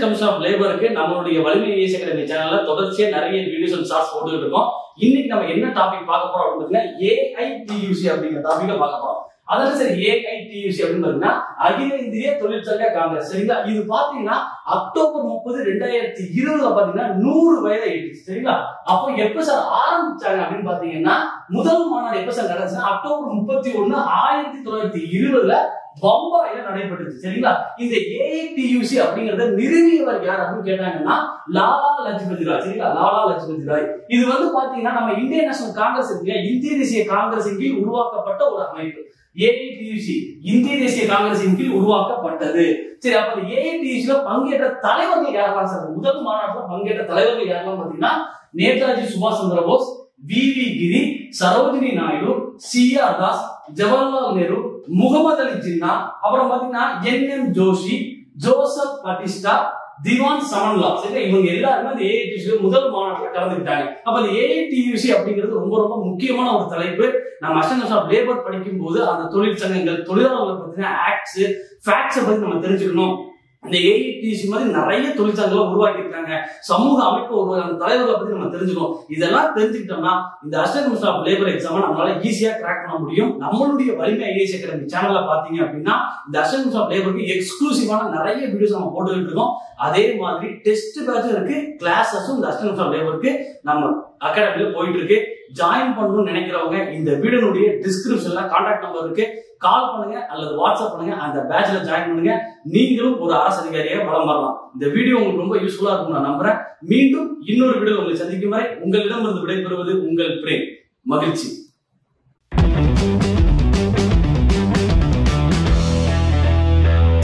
commission of லேபருக்கு நம்மளுடைய வலிமை AC academy சேனல்ல தொடர்ச்சியா நிறைய வீடியோஸ் அண்ட் ஷார்ட்ஸ் போட்டுட்டு இருக்கோம் இன்னைக்கு நம்ம என்ன டாபிக் பார்க்க போறோம் அப்படின்னு பார்த்தீங்கன்னா ஏஐடியூசி அப்படிங்கிற டாபிக்க பார்க்க போறோம் அதாவது சரி ஏஐடியூசி அப்படின்னு பார்த்தீங்கன்னா அகில இந்திய தொழிற்சங்க காங்கிரஸ் சரிங்களா இது பாத்தீங்கன்னா அக்டோபர் முப்பது ரெண்டாயிரத்தி இருபதுல பாத்தீங்கன்னா நூறு வயதை எட்டுச்சு சரிங்களா அப்போ எப்ப சார் ஆரம்பிச்சாங்க அப்படின்னு பாத்தீங்கன்னா முதல் மாநாடு எப்ப சார் நடந்துச்சுன்னா அக்டோபர் முப்பத்தி ஒண்ணு ஆயிரத்தி தொள்ளாயிரத்தி இருபதுல பம்பாயில நடைபெற்றுச்சு சரிங்களா இந்த ஏஐடியூசி அப்படிங்கறத நிறுவியவர் யார் அப்படின்னு கேட்டாங்கன்னா லாலா லஜ்பதி ராய் சரிங்களா லாலா லஜ்பதி ராய் இது வந்து பாத்தீங்கன்னா நம்ம இந்தியன் நேஷனல் காங்கிரஸ் இருக்கு இல்லையா, இந்திய தேசிய காங்கிரசின் கீழ் உருவாக்கப்பட்ட ஒரு அமைப்பு ஏஐடியூசி இந்திய தேசிய காங்கிரசின் கீழ் உருவாக்கப்பட்டது சரி அப்ப இந்த ஏஐடியூசில பங்கேற்ற தலைவர்கள் யாரெல்லாம் சார் முதல் மாநாட்டில் பங்கேற்ற தலைவர்கள் யாரெல்லாம் பாத்தீங்கன்னா நேதாஜி சுபாஷ் Chandra Bose V V Giri Sarojini Naidu C R Das Jawaharlal Nehru Muhammad Ali Jinnah அப்புறம் பாத்தீங்கன்னா என் எம் ஜோஷி ஜோசப் பட்டிஸ்டா திவான் சமன்லா சரி இவங்க எல்லாருமே அந்த ஏஐடியூசி முதல் மாநாட்டில் கலந்துக்கிட்டாங்க அப்ப இந்த ஏஐடியூசி அப்படிங்கிறது ரொம்ப ரொம்ப முக்கியமான ஒரு தலைப்பு நம்ம அஸ்டன்ஸ் ஆஃப் லேபர் படிக்கும் போது அந்த தொழிற்சங்கங்கள் தொழிலாளர்களை பத்தின ஆக்ட்ஸ் ஃபேக்ட்ஸை பத்தி நம்ம தெரிஞ்சுக்கணும் இந்த ஏஐடிசி மாதிரி நிறைய தொழிற்சங்கங்களை உருவாக்கி இருக்காங்க சமூக அமைப்பு உருவாக்கி அந்த தலைவர்களை பத்தி நம்ம தெரிஞ்சுக்கணும் இதெல்லாம் தெரிஞ்சுக்கிட்டோம்னா இந்த assistant minister of labour exam நம்மளால ஈஸியா கிராக் பண்ண முடியும் நம்மளுடைய வலிமை ஐஏஎஸ் அகாடமி சேனல்ல பாத்தீங்க அப்படின்னா இந்த அசிஸ்டன்ட் மினிஸ்டர் ஆஃப் லேபருக்கு எக்ஸ்க்ளூசிவான நிறைய வீடியோஸ் நம்ம போட்டுக்கிட்டு இருக்கோம் அதே மாதிரி டெஸ்ட் பேட்சும் இருக்கு கிளாஸஸும் இந்த அசிஸ்டன்ட் மினிஸ்டர் ஆஃப் லேபருக்கு நம்ம அகாடமில போயிட்டு இருக்கு ஜாயின் பண்ணணும்னு நினைக்கிறவங்க இந்த வீடியோனுடைய டிஸ்கிரிப்ஷன்ல கான்டாக்ட் நம்பர் இருக்கு கால் பண்ணுங்க அல்லது வாட்ஸ்அப் பண்ணுங்க அந்த பேட்ச்ல ஜாயின் பண்ணுங்க நீங்களும் ஒரு அரசு அதிகாரியாக வளம் வரலாம் இந்த வீடியோ உங்களுக்கு ரொம்ப யூஸ்ஃபுல்லா இருக்கும் நான் நம்புறேன் மீண்டும் இன்னொரு வீடியோ உங்களை சந்திக்கும் வரை உங்களிடமிருந்து விடைபெறுவது உங்கள் பிரேம் மகிழ்ச்சி